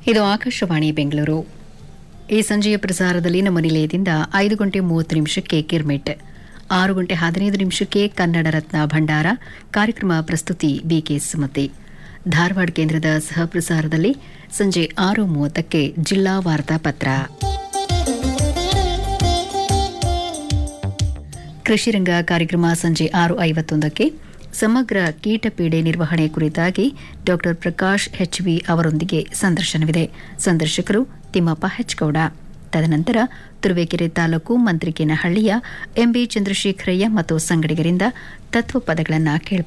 ಇದು ಆಕಾಶವಾಣಿ ಬೆಂಗಳೂರು ಈ ಸಂಜೆಯ ಪ್ರಸಾರದಲ್ಲಿ ನಮ್ಮ ನಿಲಯದಿಂದ ಐದು ಗಂಟೆ ಮೂವತ್ತು ನಿಮಿಷಕ್ಕೆ ಕಿರ್ಮಿಟ್ ಆರು ಗಂಟೆ ಹದಿನೈದು ನಿಮಿಷಕ್ಕೆ ಕನ್ನಡ ರತ್ನ ಭಂಡಾರ ಕಾರ್ಯಕ್ರಮ ಪ್ರಸ್ತುತಿ ಬಿಕೆ ಸುಮತಿ ಧಾರವಾಡ ಕೇಂದ್ರದ ಸಹ ಪ್ರಸಾರದಲ್ಲಿ ಸಂಜೆ ಆರು ಮೂವತ್ತಕ್ಕೆ ಜಿಲ್ಲಾ ವಾರ್ತಾ ಪತ್ರ ಕೃಷಿರಂಗ ಕಾರ್ಯಕ್ರಮ ಸಂಜೆ ಆರು ಐವತ್ತೊಂದಕ್ಕೆ ಸಮಗ್ರ ಕೀಟಪೀಡೆ ನಿರ್ವಹಣೆ ಕುರಿತಾಗಿ ಡಾ ಪ್ರಕಾಶ್ ಎಚ್ವಿ ಅವರೊಂದಿಗೆ ಸಂದರ್ಶನವಿದೆ ಸಂದರ್ಶಕರು ತಿಮ್ಮಪ್ಪ ಹೆಚ್ಗೌಡ ತದನಂತರ ತುರುವೇಕೆರೆ ತಾಲೂಕು ಮಂತ್ರಿಕೇನಹಳ್ಳಿಯ ಎಂಬಿ ಚಂದ್ರಶೇಖರಯ್ಯ ಮತ್ತು ಸಂಗಡಿಗರಿಂದ ತತ್ವಪದಗಳನ್ನು ಕೇಳಬಹುದು